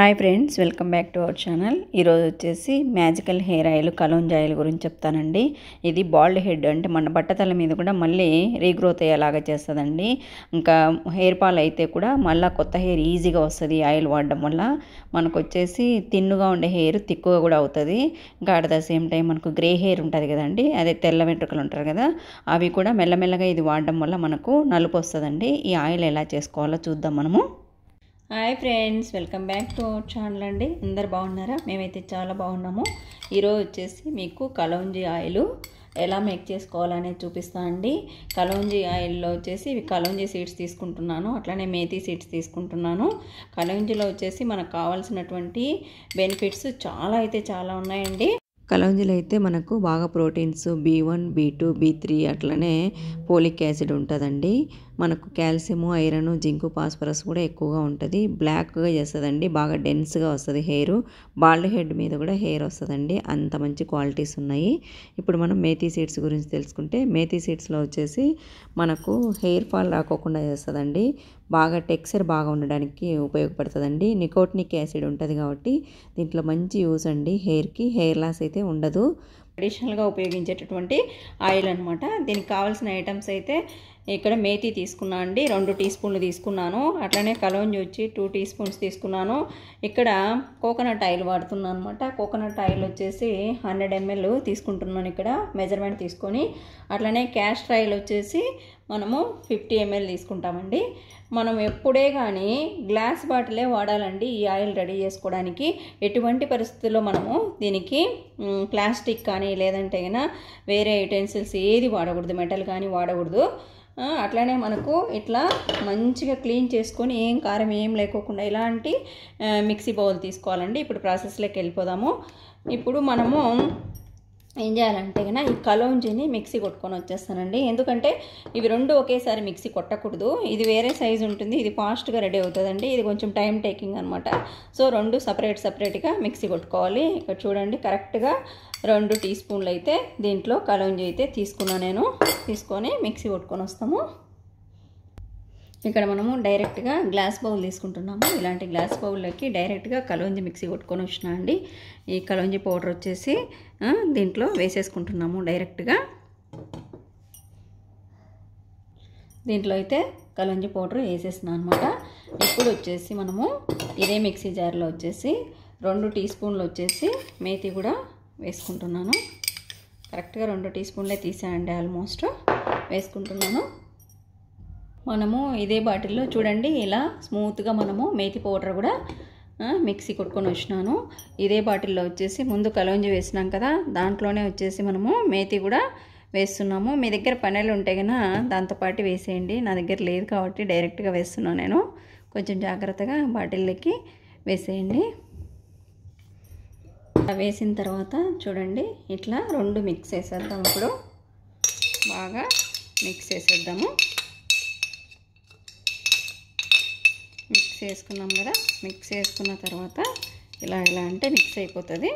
hi friends welcome back to our channel ఈరోజు వచ్చేసి magical hair oil kalonji oil గురించి చెప్తానండి ఇది బాల్డ్ హెడ్ అంటే మన బట్టతల మీద కూడా మళ్ళీ రీగ్రోత్ అయ్యేలాగా చేస్తుందండి ఇంకా హెయిర్ ఫాల్ అయితే కూడా మళ్ళీ కొత్త హెయిర్ ఈజీగా వస్తుంది ఈ ఆయిల్ వాడడం వల్ల మనకు వచ్చేసి తిన్నుగా ఉండే హెయిర్ తిక్కుగా కూడా అవుతుంది ఇంకా అట్ ద సేమ్ టైం మనకు గ్రే హెయిర్ ఉంటుంది కదండి అదే తెల్ల వెంట్రుకలు ఉంటారు కదా అవి కూడా మెల్లమెల్లగా ఇది వాడడం వల్ల మనకు నలుపు వస్తుందండి ఈ ఆయిల్ ఎలా చేసుకోవాలో చూద్దాం మనము hi friends welcome back to our channel అండి అందరు బాగున్నారా మేమైతే చాలా బాగున్నాము ఈరోజు వచ్చేసి మీకు కలౌంజీ ఆయిల్ ఎలా మేక్ చేసుకోవాలనేది చూపిస్తా అండి కలౌంజీ ఆయిల్లో వచ్చేసి ఇవి కలౌంజీ సీడ్స్ తీసుకుంటున్నాను అట్లనే మేతి సీడ్స్ తీసుకుంటున్నాను కలౌంజీలో వచ్చేసి మనకు కావాల్సినటువంటి బెనిఫిట్స్ చాలా అయితే చాలా ఉన్నాయండి కలౌంజీలో అయితే మనకు బాగా proteins B one B two B three అట్లనే పోలిక్ యాసిడ్ ఉంటుందండి మనకు కాల్షియము ఐరన్ జింకు ఫాస్ఫరస్ కూడా ఎక్కువగా ఉంటుంది బ్లాక్గా చేస్తుందండి బాగా డెన్స్గా వస్తుంది హెయిర్ బాల్డ్ హెడ్ మీద కూడా హెయిర్ వస్తుందండి అంత మంచి క్వాలిటీస్ ఉన్నాయి ఇప్పుడు మనం మేతీ సీడ్స్ గురించి తెలుసుకుంటే మేతీ సీడ్స్లో వచ్చేసి మనకు హెయిర్ ఫాల్ రాకోకుండా చేస్తుందండి బాగా టెక్స్చర్ బాగా ఉండడానికి ఉపయోగపడుతుందండి నికోట్నిక్ యాసిడ్ ఉంటుంది కాబట్టి దీంట్లో మంచి యూస్ అండి హెయిర్కి హెయిర్ లాస్ అయితే ఉండదు ట్రెడిషనల్గా ఉపయోగించేటటువంటి ఆయిల్ అనమాట దీనికి కావాల్సిన ఐటమ్స్ అయితే ఇక్కడ మేతి తీసుకున్నా అండి రెండు టీ స్పూన్లు తీసుకున్నాను అట్లనే కలోంజి వచ్చి టూ టీ స్పూన్స్ తీసుకున్నాను ఇక్కడ కోకోనట్ ఆయిల్ వాడుతున్నాను అనమాట కోకోనట్ ఆయిల్ వచ్చేసి హండ్రెడ్ ఎంఎల్ తీసుకుంటున్నాను ఇక్కడ మెజర్మెంట్ తీసుకొని అట్లనే క్యాస్టర్ ఆయిల్ వచ్చేసి మనము ఫిఫ్టీ ఎంఎల్ తీసుకుంటామండి మనం ఎప్పుడే కానీ గ్లాస్ బాటిలే వాడాలండి ఈ ఆయిల్ రెడీ చేసుకోవడానికి ఎటువంటి పరిస్థితుల్లో మనము దీనికి ప్లాస్టిక్ కానీ లేదంటే అయినా వేరే యుటెన్సిల్స్ ఏది వాడకూడదు మెటల్ కానీ వాడకూడదు అట్లానే మనకు ఇట్లా మంచిగా క్లీన్ చేసుకొని ఏం కారం ఏం లేకోకుండా ఇలాంటి మిక్సీ బౌల్ తీసుకోవాలండి ఇప్పుడు ప్రాసెస్లోకి వెళ్ళిపోదాము ఇప్పుడు మనము ఏం చేయాలంటే కన్నా ఈ కలోంజిని మిక్సీ కొట్టుకొని వచ్చేస్తానండి ఎందుకంటే ఇవి రెండు ఒకేసారి మిక్సీ కొట్టకూడదు ఇది వేరే సైజు ఉంటుంది ఇది ఫాస్ట్గా రెడీ అవుతుందండి ఇది కొంచెం టైం టేకింగ్ అనమాట సో రెండు సపరేట్ సపరేట్గా మిక్సీ కొట్టుకోవాలి ఇక్కడ చూడండి కరెక్ట్గా రెండు టీ స్పూన్లు అయితే దీంట్లో కలోంజి అయితే తీసుకున్నాను నేను తీసుకొని మిక్సీ కొట్టుకొని వస్తాము ఇక్కడ మనము డైరెక్ట్గా గ్లాస్ బౌల్ తీసుకుంటున్నాము ఇలాంటి గ్లాస్ బౌల్లోకి డైరెక్ట్గా కలోంజి మిక్సీ కొట్టుకొని వచ్చినా అండి ఈ కలోంజి పౌడర్ వచ్చేసి దీంట్లో వేసేసుకుంటున్నాము డైరెక్ట్గా దీంట్లో అయితే కలోంజి పౌడర్ వేసేసినా అనమాట ఇప్పుడు వచ్చేసి మనము ఇదే మిక్సీ జార్లో వచ్చేసి రెండు టీ స్పూన్లు వచ్చేసి మేతి కూడా వేసుకుంటున్నాను కరెక్ట్గా రెండు టీ స్పూన్లే తీసానండి ఆల్మోస్ట్ వేసుకుంటున్నాను మనము ఇదే బాటిల్లో చూడండి ఇలా స్మూత్గా మనము మేతి పౌడర్ కూడా మిక్సీ కొట్టుకొని వచ్చినాను ఇదే బాటిల్లో వచ్చేసి ముందు కలోంజి వేసినాం కదా దాంట్లోనే వచ్చేసి మనము మేతి కూడా వేస్తున్నాము మీ దగ్గర పనెలు ఉంటే కన్నా దాంతోపాటు వేసేయండి నా దగ్గర లేదు కాబట్టి డైరెక్ట్గా వేస్తున్నాను నేను కొంచెం జాగ్రత్తగా బాటిల్లోకి వేసేయండి వేసిన తర్వాత చూడండి ఇట్లా రెండు మిక్స్ చేసేద్దాం ఇప్పుడు బాగా మిక్స్ చేసేద్దాము మిక్స్ చేసుకున్నాం కదా మిక్స్ చేసుకున్న తర్వాత ఇలా ఇలా అంటే మిక్స్ అయిపోతుంది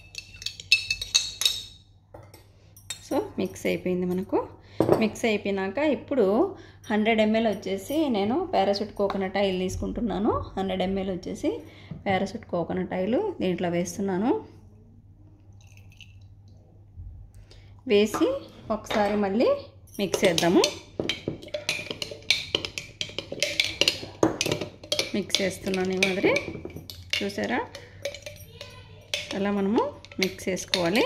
సో మిక్స్ అయిపోయింది మనకు మిక్స్ అయిపోయినాక ఇప్పుడు హండ్రెడ్ ఎంఎల్ వచ్చేసి నేను పారాషూట్ కోకోనట్ ఆయిల్ తీసుకుంటున్నాను హండ్రెడ్ ఎంఎల్ వచ్చేసి పారాషూట్ కోకోనట్ ఆయిల్ దీంట్లో వేస్తున్నాను వేసి ఒకసారి మళ్ళీ మిక్స్ చేద్దాము మిక్స్ చేస్తున్నాను ఈ మాదిరి చూసారా అలా మనము మిక్స్ చేసుకోవాలి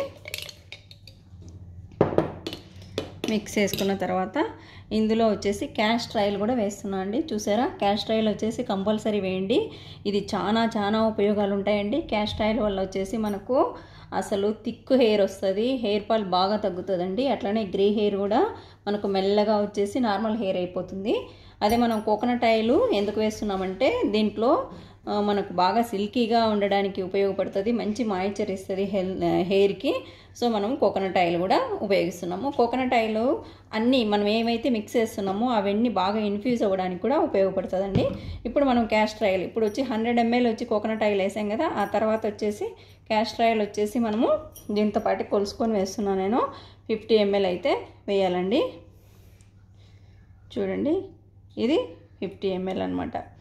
మిక్స్ చేసుకున్న తర్వాత ఇందులో వచ్చేసి క్యాస్టర్ ఆయిల్ కూడా వేస్తున్నాను అండి చూసారా క్యాస్టర్ ఆయిల్ వచ్చేసి కంపల్సరీ వేయండి ఇది చాలా చాలా ఉపయోగాలు ఉంటాయండి క్యాస్టర్ ఆయిల్ వల్ల వచ్చేసి మనకు అసలు థిక్ హెయిర్ వస్తుంది హెయిర్ ఫాల్ బాగా తగ్గుతుందండి అట్లనే గ్రే హెయిర్ కూడా మనకు మెల్లగా వచ్చేసి నార్మల్ హెయిర్ అయిపోతుంది అదే మనం కోకోనట్ ఆయిల్ ఎందుకు వేస్తున్నామంటే దీంట్లో మనకు బాగా సిల్కీగా ఉండడానికి ఉపయోగపడుతుంది మంచి మాయిశ్చర్ ఇస్తుంది హెల్ హెయిర్కి సో మనం కోకోనట్ ఆయిల్ కూడా ఉపయోగిస్తున్నాము కోకోనట్ ఆయిల్ అన్నీ మనం ఏమైతే మిక్స్ చేస్తున్నామో అవన్నీ బాగా ఇన్ఫ్యూజ్ అవ్వడానికి కూడా ఉపయోగపడుతుందండి ఇప్పుడు మనం క్యాస్టర్ ఆయిల్ ఇప్పుడు వచ్చి హండ్రెడ్ ఎంఎల్ వచ్చి కోకోనట్ ఆయిల్ వేసాం కదా ఆ తర్వాత వచ్చేసి క్యాస్టర్ ఆయిల్ వచ్చేసి మనము దీంతో పాటు కొలుసుకొని వేస్తున్నాను నేను ఫిఫ్టీ ఎంఎల్ అయితే వేయాలండి చూడండి ఇది ఫిఫ్టీ ఎంఎల్ అనమాట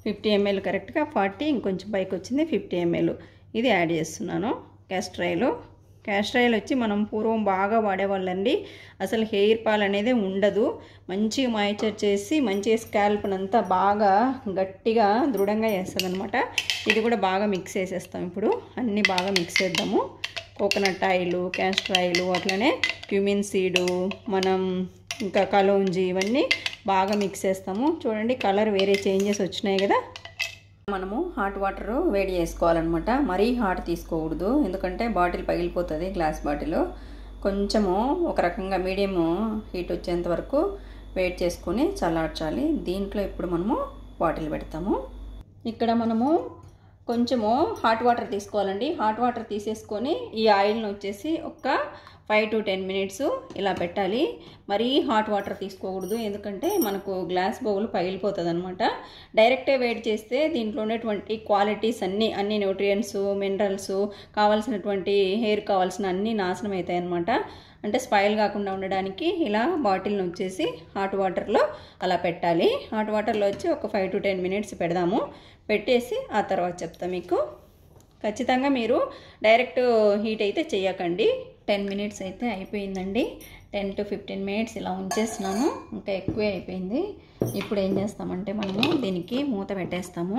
ఫిఫ్టీ ఎంఎల్ కరెక్ట్గా ఫార్టీ ఇంకొంచెం పైకి వచ్చింది ఫిఫ్టీ ఎంఎల్ ఇది యాడ్ చేస్తున్నాను క్యాస్టర్ ఆయిల్ క్యాస్టర్ ఆయిల్ వచ్చి మనం పూర్వం బాగా వాడేవాళ్ళండి అసలు హెయిర్ ఫాల్ అనేది ఉండదు మంచిగా మాయిచర్ చేసి మంచిగా స్కాల్ప్నంతా బాగా గట్టిగా దృఢంగా చేస్తుంది అనమాట ఇది కూడా బాగా మిక్స్ చేసేస్తాం ఇప్పుడు అన్నీ బాగా మిక్స్ చేద్దాము కోకోనట్ ఆయిల్ క్యాస్టర్ ఆయిల్ అట్లనే క్యూమిన్ సీడు మనం ఇంకా కలోంజి ఇవన్నీ బాగా మిక్స్ చేస్తాము చూడండి కలర్ వేరే చేంజెస్ వచ్చినాయి కదా మనము హాట్ వాటర్ వేడి చేసుకోవాలన్నమాట మరీ హాట్ తీసుకోకూడదు ఎందుకంటే బాటిల్ పగిలిపోతుంది గ్లాస్ బాటిల్ కొంచెము ఒక రకంగా మీడియం హీట్ వచ్చేంత వరకు వేడి చేసుకొని చల్లార్చాలి దీంట్లో ఇప్పుడు మనము బాటిల్ పెడతాము ఇక్కడ మనము కొంచెము హాట్ వాటర్ తీసుకోవాలండి హాట్ వాటర్ తీసేసుకొని ఈ ఆయిల్ని వచ్చేసి ఒక ఫైవ్ టు టెన్ మినిట్స్ ఇలా పెట్టాలి మరీ హాట్ వాటర్ తీసుకోకూడదు ఎందుకంటే మనకు గ్లాస్ బౌల్ పగిలిపోతుంది అనమాట డైరెక్టే వేడి చేస్తే దీంట్లో ఉన్నటువంటి క్వాలిటీస్ అన్నీ అన్ని న్యూట్రియంట్స్ మినరల్స్ కావాల్సినటువంటి హెయిర్ కావాల్సిన అన్నీ నాశనం అవుతాయి అనమాట అంటే స్పైల్ కాకుండా ఉండడానికి ఇలా బాటిల్ని వచ్చేసి హాట్ వాటర్లో అలా పెట్టాలి హాట్ వాటర్లో వచ్చి ఒక ఫైవ్ టు టెన్ మినిట్స్ పెడదాము పెట్టేసి ఆ తర్వాత చెప్తా మీకు ఖచ్చితంగా మీరు డైరెక్ట్ హీట్ అయితే చేయకండి టెన్ మినిట్స్ అయితే అయిపోయిందండి టెన్ టు ఫిఫ్టీన్ మినిట్స్ ఇలా ఉంచేస్తున్నాను ఇంకా ఎక్కువే అయిపోయింది ఇప్పుడు ఏం చేస్తామంటే మనము దీనికి మూత పెట్టేస్తాము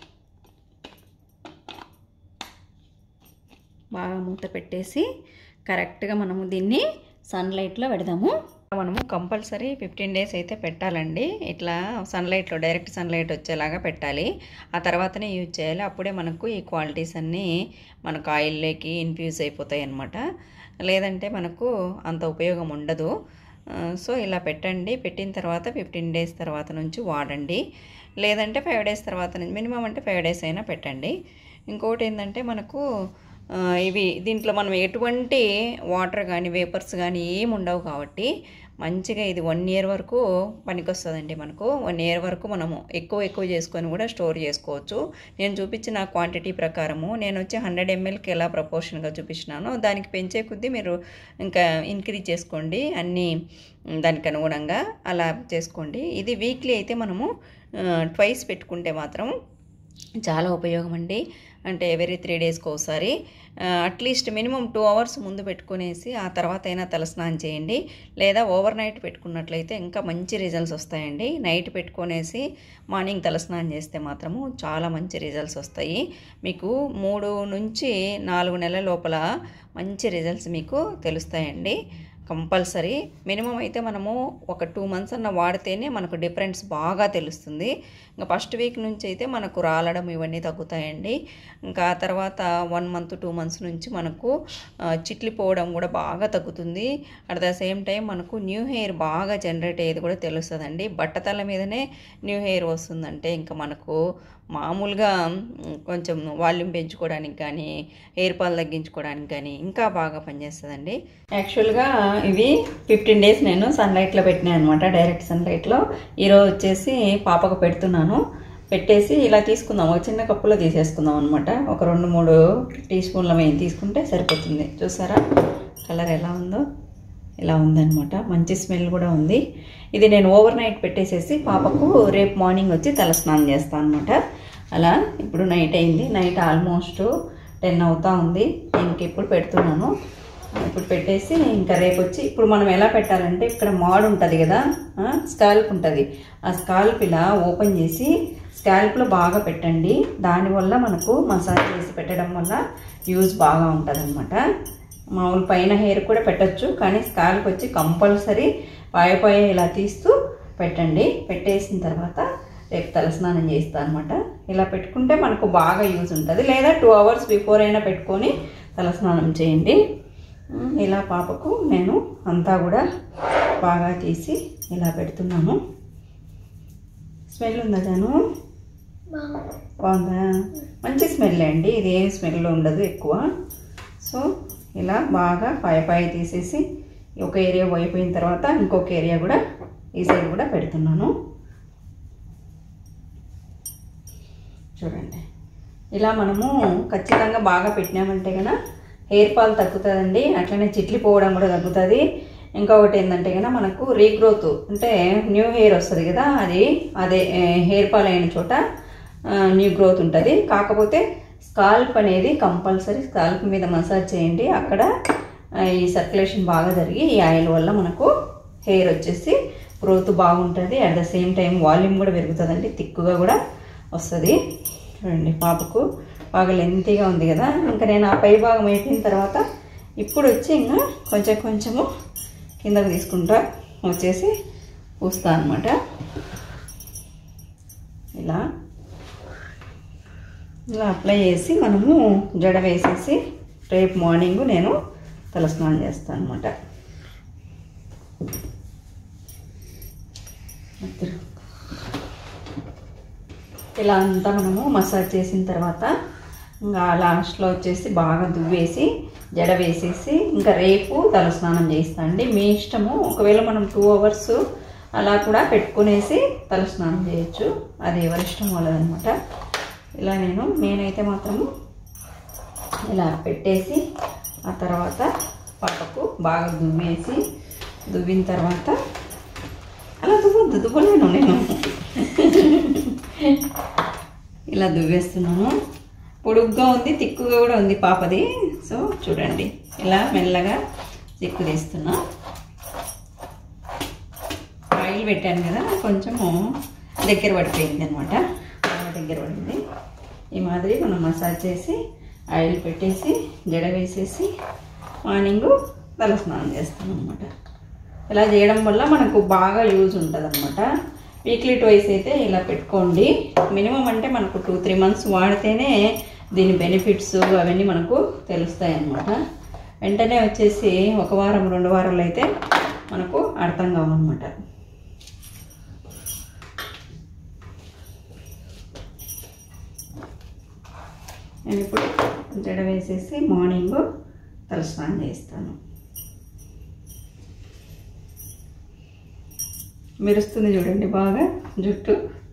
బాగా మూత పెట్టేసి కరెక్ట్గా మనము దీన్ని సన్లైట్లో పెడదాము మనము కంపల్సరీ ఫిఫ్టీన్ డేస్ అయితే పెట్టాలండి ఇట్లా సన్లైట్లో డైరెక్ట్ సన్లైట్ వచ్చేలాగా పెట్టాలి ఆ తర్వాతనే యూజ్ చేయాలి అప్పుడే మనకు ఈ క్వాలిటీస్ అన్నీ మనకు ఆయిల్లోకి ఇన్ఫ్యూజ్ అయిపోతాయి అన్నమాట లేదంటే మనకు అంత ఉపయోగం ఉండదు సో ఇలా పెట్టండి పెట్టిన తర్వాత ఫిఫ్టీన్ డేస్ తర్వాత నుంచి వాడండి లేదంటే ఫైవ్ డేస్ తర్వాత నుంచి మినిమం అంటే ఫైవ్ డేస్ అయినా పెట్టండి ఇంకోటి ఏంటంటే మనకు ఇవి దీంట్లో మనం ఎటువంటి వాటర్ కానీ వేపర్స్ కానీ ఏమి ఉండవు కాబట్టి మంచిగా ఇది వన్ ఇయర్ వరకు పనికొస్తుందండి మనకు వన్ ఇయర్ వరకు మనము ఎక్కువ ఎక్కువ చేసుకొని కూడా స్టోర్ చేసుకోవచ్చు నేను చూపించిన క్వాంటిటీ ప్రకారము నేను వచ్చి హండ్రెడ్ ఎంఎల్కి ఎలా ప్రపోర్షన్గా చూపించినానో దానికి పెంచే కొద్దీ మీరు ఇంకా ఇంక్రీజ్ చేసుకోండి అన్నీ దానికి అనుగుణంగా అలా చేసుకోండి ఇది వీక్లీ అయితే మనము ట్వైస్ పెట్టుకుంటే మాత్రం చాలా ఉపయోగం అండి అంటే ఎవరీ త్రీ డేస్కి ఒకసారి అట్లీస్ట్ మినిమం టూ అవర్స్ ముందు పెట్టుకునేసి ఆ తర్వాత అయినా తలస్నానం చేయండి లేదా ఓవర్ నైట్ పెట్టుకున్నట్లయితే ఇంకా మంచి రిజల్ట్స్ వస్తాయండి నైట్ పెట్టుకునేసి మార్నింగ్ తలస్నానం చేస్తే మాత్రము చాలా మంచి రిజల్ట్స్ వస్తాయి మీకు మూడు నుంచి నాలుగు నెలల లోపల మంచి రిజల్ట్స్ మీకు తెలుస్తాయండి కంపల్సరీ మినిమం అయితే మనము ఒక టూ మంత్స్ అన్న వాడితేనే మనకు డిఫరెన్స్ బాగా తెలుస్తుంది ఇంకా ఫస్ట్ వీక్ నుంచి అయితే మనకు రాలడం ఇవన్నీ తగ్గుతాయండి ఇంకా ఆ తర్వాత వన్ మంత్ టూ మంత్స్ నుంచి మనకు చిట్లిపోవడం కూడా బాగా తగ్గుతుంది అట్ ద సేమ్ టైం మనకు న్యూ హెయిర్ బాగా జనరేట్ అయ్యేది కూడా తెలుస్తుందండి బట్టతల మీదనే న్యూ హెయిర్ వస్తుందంటే ఇంకా మనకు మామూలుగా కొంచెం వాల్యూమ్ పెంచుకోవడానికి కానీ హెయిర్ పాల్ తగ్గించుకోవడానికి కానీ ఇంకా బాగా పనిచేస్తుందండి యాక్చువల్గా ఇవి ఫిఫ్టీన్ డేస్ నేను సన్లైట్లో పెట్టినాను అనమాట డైరెక్ట్ సన్లైట్లో ఈరోజు వచ్చేసి పాపకు పెడుతున్నాను పెట్టేసి ఇలా తీసుకుందాం ఒక చిన్న కప్పులో తీసేసుకుందాం అనమాట ఒక రెండు మూడు టీ స్పూన్ల మేము తీసుకుంటే సరిపోతుంది చూసారా కలర్ ఎలా ఉందో ఇలా ఉందన్నమాట మంచి స్మెల్ కూడా ఉంది ఇది నేను ఓవర్ నైట్ పెట్టేసేసి పాపకు రేపు మార్నింగ్ వచ్చి తలస్నానం చేస్తాను అనమాట అలా ఇప్పుడు నైట్ అయింది నైట్ ఆల్మోస్ట్ టెన్ అవుతా ఉంది ఇంక ఇప్పుడు పెడుతున్నాను ఇప్పుడు పెట్టేసి ఇంకా రేపు వచ్చి ఇప్పుడు మనం ఎలా పెట్టాలంటే ఇక్కడ మాడ్ ఉంటుంది కదా స్కాల్ప్ ఉంటుంది ఆ స్కాల్ప్ ఇలా ఓపెన్ చేసి స్కాల్ప్లో బాగా పెట్టండి దానివల్ల మనకు మసాజ్ చేసి పెట్టడం వల్ల యూజ్ బాగా ఉంటుంది అనమాట మామూలు పైన హెయిర్ కూడా పెట్టచ్చు కానీ స్కాల్ప్ వచ్చి కంపల్సరీ పాయ పాయ ఇలా తీస్తూ పెట్టండి పెట్టేసిన తర్వాత రేపు తలస్నానం చేస్తా అనమాట ఇలా పెట్టుకుంటే మనకు బాగా యూజ్ ఉంటుంది లేదా టూ అవర్స్ బిఫోర్ అయినా పెట్టుకొని తలస్నానం చేయండి ఇలా పాపకు నేను అంతా కూడా బాగా తీసి ఇలా పెడుతున్నాను స్మెల్ ఉందా జాను బాగుందా మంచి స్మెల్ అండి ఇది ఏం స్మెల్ ఉండదు ఎక్కువ సో ఇలా బాగా పాయ పాయ తీసేసి ఒక ఏరియా అయిపోయిన తర్వాత ఇంకొక ఏరియా కూడా ఈ సైడ్ కూడా పెడుతున్నాను చూడండి ఇలా మనము ఖచ్చితంగా బాగా పెట్టినామంటే కనుక హెయిర్ ఫాల్ తగ్గుతుందండి అట్లనే చిట్లిపోవడం కూడా తగ్గుతుంది ఇంకొకటి ఏంటంటే కనుక మనకు రీగ్రోత్ అంటే న్యూ హెయిర్ వస్తుంది కదా అది అదే హెయిర్ ఫాల్ అయిన చోట న్యూ గ్రోత్ ఉంటుంది కాకపోతే స్కాల్ప్ అనేది కంపల్సరీ స్కాల్ప్ మీద మసాజ్ చేయండి అక్కడ ఆ, ఈ సర్క్యులేషన్ బాగా జరిగి ఈ ఆయిల్ వల్ల మనకు హెయిర్ వచ్చేసి గ్రోత్ బాగుంటుంది at the same time volume కూడా పెరుగుతుందండి తిక్కుగా కూడా వస్తుంది చూడండి పాపకు బాగా లెంతీగా ఉంది కదా ఇంకా నేను ఆ పై భాగం అయిపోయిన తర్వాత ఇప్పుడు వచ్చి ఇంకా కొంచెం కొంచెము కిందకు తీసుకుంటా వచ్చేసి పూస్తా అనమాట ఇలా ఇలా అప్లై చేసి మనము జడ వేసేసి రేపు మార్నింగ్ నేను తలస్నానం చేస్తాను అనమాట ఇలా అంతా మనము మసాజ్ చేసిన తర్వాత ఇంకా లాస్ట్లో వచ్చేసి బాగా దువ్వేసి జడ వేసేసి ఇంకా రేపు తలస్నానం చేస్తా అండి మీ ఇష్టము ఒకవేళ మనం టూ అవర్స్ అలా కూడా పెట్టుకునేసి తలస్నానం చేయొచ్చు అది ఎవరి ఇష్టం వాళ్ళదనమాట ఇలా నేను నేనైతే మాత్రము ఇలా పెట్టేసి ఆ తర్వాత పాపకు బాగా దువ్వేసి దువ్విన తర్వాత అలా దువ్వద్దు దువ్వలేను నేను ఇలా దువ్వేస్తున్నాను పొడుగ్గా ఉంది తిక్కుగా కూడా ఉంది పాపది సో చూడండి ఇలా మెల్లగా తిక్కు తీస్తున్నా ఆయిల్ పెట్టాను కదా కొంచెము దగ్గర పడిపోయింది అనమాట దగ్గర పడింది ఈ మాదిరి మనం మసాజ్ చేసి ఆయిల్ పెట్టేసి జడ వేసేసి మార్నింగ్ తలస్నానం చేస్తాం అనమాట ఇలా చేయడం వల్ల మనకు బాగా యూజ్ ఉంటుంది అనమాట వీక్లీ ట్వైస్ అయితే ఇలా పెట్టుకోండి మినిమం అంటే మనకు టూ త్రీ మంత్స్ వాడితేనే దీని బెనిఫిట్స్ అవన్నీ మనకు తెలుస్తాయి అన్నమాట వెంటనే వచ్చేసి ఒక వారం రెండు వారాలు అయితే మనకు అర్థం కావన్నమాట నేను ఇప్పుడు జడ వేసేసి మార్నింగ్ తలస్నానం చేస్తాను మెరుస్తుంది చూడండి బాగా జుట్టు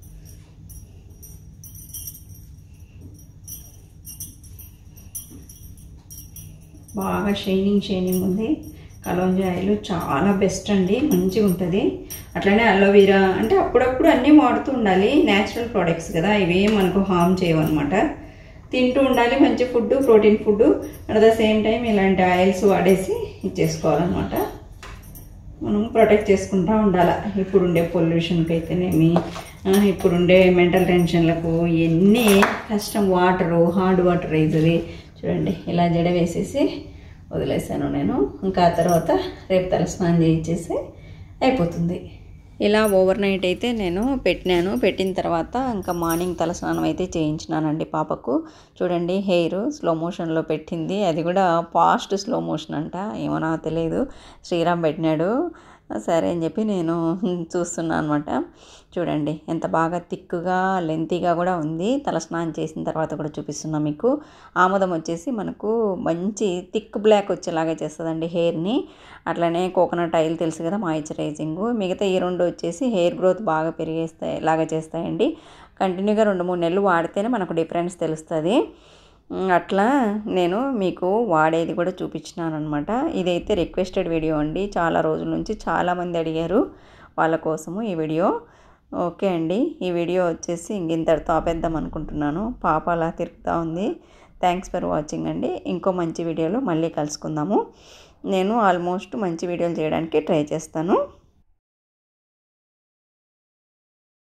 బాగా షైనింగ్ షైనింగ్ ఉంది కలోంజీ ఆయిల్ చాలా బెస్ట్ అండి మంచిగా ఉంటుంది అట్లనే అలోవీరా అంటే అప్పుడప్పుడు అన్నీ వాడుతూ ఉండాలి న్యాచురల్ ప్రోడక్ట్స్ కదా ఇవి మనకు హామ్ చేయవన్నమాట తింటూ ఉండాలి మంచి food protein food at the same time ఇలాంటి ఆయిల్స్ వాడేసి ఇచ్చేసుకోవాలన్నమాట మనం ప్రొటెక్ట్ చేసుకుంటూ ఉండాలి ఇప్పుడుండే పొల్యూషన్కి అయితేనేమి ఆ, ఇప్పుడుండే మెంటల్ టెన్షన్లకు ఎన్ని కష్టం వాటరు హార్డ్ వాటర్ అవుతుంది చూడండి ఇలా జడ వేసేసి వదిలేసాను నేను ఇంకా ఆ తర్వాత రేపు తలస్నానం చేయించేసి అయిపోతుంది ఇలా ఓవర్ నైట్ అయితే నేను పెట్టినాను పెట్టిన తర్వాత ఇంకా మార్నింగ్ తలస్నానం అయితే చేయించినానండి పాపకు చూడండి హెయిర్ స్లో మోషన్లో పెట్టింది అది కూడా ఫాస్ట్ స్లో మోషన్ అంట ఏమో నాకు తెలియదు శ్రీరామ్ పెట్టినాడు సరే అని చెప్పి నేను చూస్తున్నాను అనమాట చూడండి ఎంత బాగా థిక్గా లెంతీగా కూడా ఉంది తలస్నానం చేసిన తర్వాత కూడా చూపిస్తున్నా మీకు ఆముదం వచ్చేసి మనకు మంచి థిక్ బ్లాక్ వచ్చేలాగా చేస్తుందండి హెయిర్ని అట్లనే కోకోనట్ ఆయిల్ తెలుసు కదా మాయిశ్చరైజింగ్ మిగతా ఈ రెండు వచ్చేసి హెయిర్ గ్రోత్ బాగా పెరిగేస్తాయి లాగా చేస్తాయండి కంటిన్యూగా రెండు మూడు నెలలు వాడితేనే మనకు డిఫరెన్స్ తెలుస్తుంది ఉమ్, అట్లా నేను మీకు వాడేది కూడా చూపించినాను అనమాట ఇదైతే రిక్వెస్టెడ్ వీడియో అండి చాలా రోజుల నుంచి చాలామంది అడిగారు వాళ్ళ కోసము ఈ వీడియో ఓకే అండి ఈ వీడియో వచ్చేసి ఇంక ఇంతటితో ఆపేద్దాం అనుకుంటున్నాను పాప అలా తిరుగుతూ ఉంది థ్యాంక్స్ ఫర్ వాచింగ్ అండి ఇంకో మంచి వీడియోలో మళ్ళీ కలుసుకుందాము నేను ఆల్మోస్ట్ మంచి వీడియోలు చేయడానికి ట్రై చేస్తాను